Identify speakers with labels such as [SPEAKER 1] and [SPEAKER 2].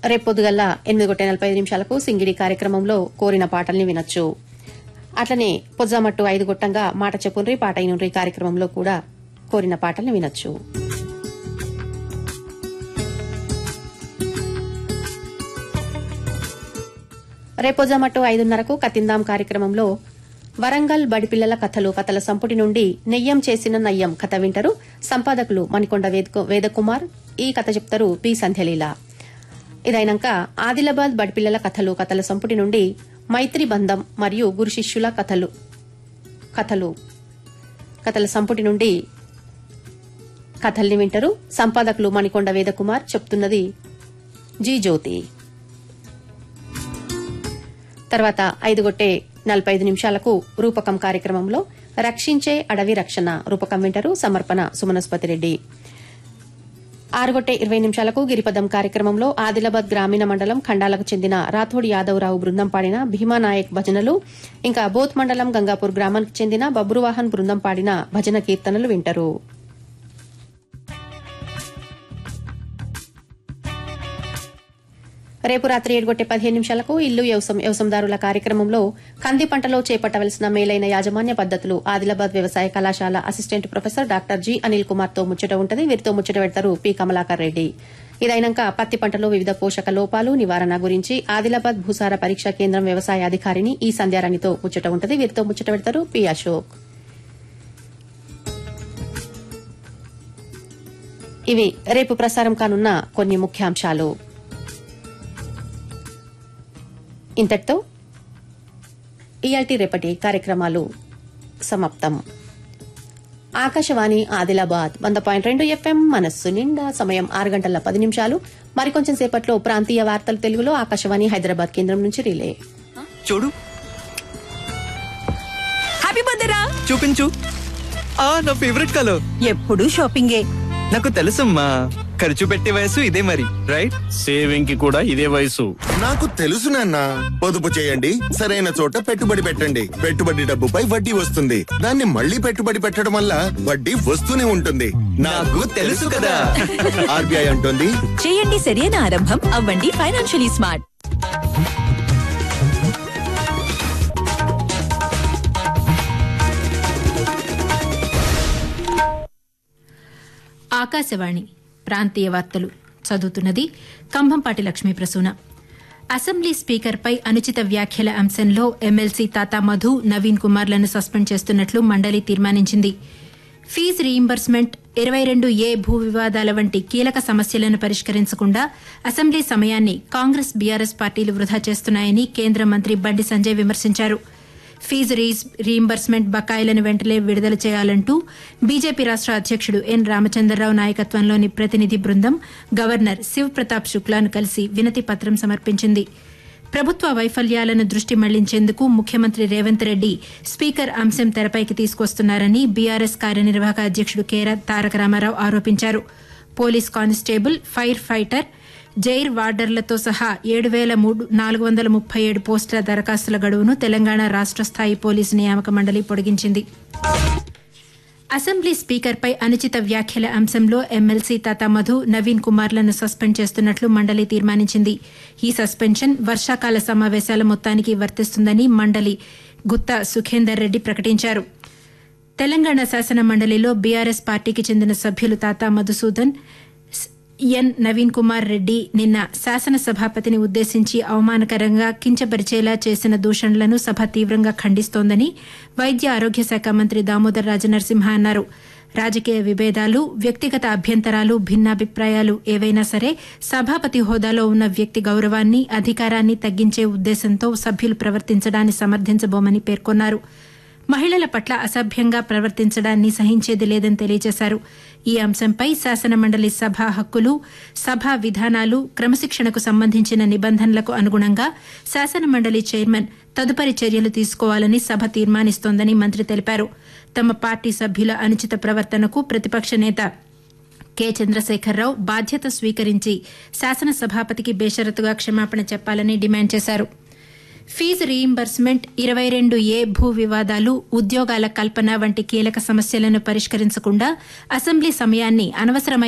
[SPEAKER 1] రేపు పొద్దుగల్లా ఎనిమిది గొట్టే నలభై ఐదు నిమిషాలకు సింగిడి కార్యక్రమంలో కోరిన పాటల్ని వినొచ్చు అట్లనే పొజ్జామట్టు ఐదు గొట్టంగా మాట చెప్పుండ్రి పాట అయినుండ్రి కార్యక్రమంలో కూడా కోరిన పాటల్ని వినొచ్చు రేపొజామట్టు ఐదున్నరకు కతిందాం కార్యక్రమంలో వరంగల్ బడిపిల్లల కథలు కథల సంపుటి నుండి నెయ్యం చేసిన నయ్యం కథ వింటారు సంపాదకులు మణికొండ వేదకు- వేదకుమార్ ఈ కథ చెప్తారు పి సంధ్యలీల ఇదైనాక ఆదిలాబాద్ బడిపిల్లల కథలు కథల సంపుటి నుండి మైత్రి బంధం మరియు గురు శిష్యుల కథలు కథలు కథల సంపుటి నుండి కథల్ని వింటారు సంపాదకులు మణికొండ వేదకుమార్ చెప్తున్నది జీ జ్యోతి తర్వాత ఐదు గొట్టే నలభై ఐదు నిమిషాలకు రూపకం కార్యక్రమంలో రక్షించే అడవి రక్షణ రూపకం వింటారు సమర్పణ సుమనస్పతి రెడ్డి ఆరుగొట్టే ఇరవై నిమిషాలకు గిరిపదం కార్యక్రమంలో ఆదిలాబాద్ గ్రామీణ మండలం ఖండాలకు చెందిన రాథోడ్ యాదవరావు బృందం పాడిన భీమానాయక్ భజనలు ఇంకా బోత్ మండలం గంగాపూర్ గ్రామానికి చెందిన బబ్రువాహన్ బృందం పాడిన భజన కీర్తనలు వింటారు రేపు రాత్రి ఏడుగొట్టే పదిహేను నిమిషాలకు ఇల్లు వ్యవసం వ్యవసందారుల కార్యక్రమంలో కంది పంటలో చేపట్టవలసిన మేలైన యాజమాన్య పద్దతులు ఆదిలాబాద్ వ్యవసాయ కళాశాల assistant professor doctor G Anil Kumar తో ముచ్చట ఉంటది వీరితో ముచ్చట పెడతారు పి కమలాకర్ రెడ్డి ఇదైనాక పత్తి పంటలో వివిధ పోషక లోపాలు నివారణ గురించి ఆదిలాబాద్ భూసార పరీక్షా కేంద్రం వ్యవసాయ అధికారిని ఈ సంధ్యారాణితో ముచ్చట ఉంటది వీరితో ముచ్చట పెడతారు పి అశోక్ ఇవి రేపు ప్రసారం కానున్న కొన్ని ముఖ్యాంశాలు ఇంతటితో ఇయాల్టి రేపటి కార్యక్రమాలు సమాప్తం ఆకాశవాణి ఆదిలాబాద్ వంద పాయింట్ రెండు ఎఫ్ఎం మనస్సు నిండా సమయం ఆరు గంటల పది నిమిషాలు మరికొంచెం సేపట్లో ప్రాంతీయ వార్తలు తెలుగులో ఆకాశవాణి హైదరాబాద్ కేంద్రం నుంచి రిలే
[SPEAKER 2] చూడు
[SPEAKER 3] హ్యాపీ బర్త్డే రా
[SPEAKER 2] చూపించు ఆ నా ఫేవరెట్ కలర్
[SPEAKER 3] ఎప్పుడు షాపింగే
[SPEAKER 2] నాకు తెలుసమ్మా ఖర్చు పెట్టే వయసు ఇదే మరి రైట్
[SPEAKER 4] సేవింగ్ కి కూడా ఇదే వయసు
[SPEAKER 5] నాకు తెలుసు నాన్న పొదుపు చేయండి సరైన చోట పెట్టుబడి పెట్టండి పెట్టుబడి డబ్బుపై వడ్డీ వస్తుంది దాన్ని మళ్ళీ పెట్టుబడి పెట్టడం వల్ల వడ్డీ వస్తూనే ఉంటుంది
[SPEAKER 2] నాకు తెలుసు కదా.
[SPEAKER 5] ఆర్బీఐ అంటుంది
[SPEAKER 3] చేయండి సరైన ఆరంభం అవ్వండి ఫైనాన్షియలీ స్మార్ట్
[SPEAKER 6] ఆకాశవాణి ప్రాంతీయ వార్తలు చదువుతున్నది కంభంపాటి లక్ష్మీ ప్రసూన అసెంబ్లీ స్పీకర్పై అనుచిత వ్యాఖ్యల అంశంలో ఎమ్మెల్సీ తాతా మధు నవీన్ కుమార్లను సస్పెండ్ చేస్తున్నట్లు మండలి తీర్మానించింది ఫీజు రీయింబర్స్మెంట్ ఇరవై రెండు ఏ భూ వివాదాల వంటి కీలక సమస్యలను పరిష్కరించకుండా అసెంబ్లీ సమయాన్ని కాంగ్రెస్ బీఆర్ఎస్ పార్టీలు వృధా చేస్తున్నాయని కేంద్ర మంత్రి బండి సంజయ్ విమర్శించారు ఫీజు రీస్- రీయింబర్స్మెంట్ బకాయిలను వెంటనే విడుదల చేయాలంటూ బీజేపీ రాష్ట అధ్యక్షుడు ఎన్ రామచంద్రరావు నాయకత్వంలోని ప్రతినిధి బృందం గవర్నర్ శివ్ ప్రతాప్ శుక్లాను కలిసి వినతి పత్రం సమర్పించింది ప్రభుత్వ వైఫల్యాలను దృష్టి మళ్లించేందుకు ముఖ్యమంత్రి రేవంత్ రెడ్డి స్పీకర్ అంశం తెరపైకి తీసుకొస్తున్నారని బీఆర్ఎస్ కార్యనిర్వాహక అధ్యక్షుడు కె తారక రామారావు ఆరోపించారు police constable firefighter jail వార్డర్లతో సహా ఏడు వేల మూడు నాలుగు వందల ముప్పై ఏడు పోస్టుల దరఖాస్తుల గడువును తెలంగాణ రాష్ట స్థాయి పోలీసు నియామక మండలి పొడిగించింది అసెంబ్లీ స్పీకర్పై అనుచిత వ్యాఖ్యల అంశంలో ఎమ్మెల్సీ తాతా మధు నవీన్ కుమార్లను సస్పెండ్ చేస్తున్నట్లు మండలి తీర్మానించింది ఈ సస్పెన్షన్ వర్షాకాల సమావేశాల మొత్తానికి వర్తిస్తుందని మండలి గుత్తా సుఖేందర్ రెడ్డి ప్రకటించారు తెలంగాణ శాసన మండలిలో బీఆర్ఎస్ పార్టీకి చెందిన సభ్యులు తాతా మధుసూదన్ స్- ఎన్ నవీన్ కుమార్ రెడ్డి నిన్న శాసనసభాపతిని ఉద్దేశించి అవమానకరంగా కించపరిచేలా చేసిన దూషణలను సభ తీవ్రంగా ఖండిస్తోందని వైద్య ఆరోగ్య శాఖ మంత్రి దామోదర్ రాజనరసింహ అన్నారు రాజకీయ విభేదాలు వ్యక్తిగత అభ్యంతరాలు భిన్నాభిప్రాయాలు ఏవైనా సరే సభాపతి హోదాలో ఉన్న వ్యక్తి గౌరవాన్ని అధికారాన్ని తగ్గించే ఉద్దేశంతో సభ్యులు ప్రవర్తించడాన్ని సమర్థించబోమని పేర్కొన్నారు మహిళల పట్ల అసభ్యంగా ప్రవర్తించడాన్ని సహించేది లేదని తెలియజేశారు ఈ అంశంపై శాసనమండలి సభా హక్కులు సభా విధానాలు క్రమశిక్షణకు సంబంధించిన నిబంధనలకు అనుగుణంగా శాసనమండలి చైర్మన్ తదుపరి చర్యలు తీసుకోవాలని సభ తీర్మానిస్తోందని మంత్రి తెలిపారు తమ పార్టీ సభ్యుల అనుచిత ప్రవర్తనకు ప్రతిపక్ష నేత కె చంద్రశేఖరరావు బాధ్యత స్వీకరించి శాసనసభాపతికి బేషరతుగా క్షమాపణ చెప్పాలని డిమాండ్ చేశారు ఫీజు రీయింబర్స్మెంట్ ఇరవై రెండు ఏ భూ వివాదాలు ఉద్యోగాల కల్పన వంటి కీలక సమస్యలను పరిష్కరించకుండా అసెంబ్లీ సమయాన్ని అనవసరమైన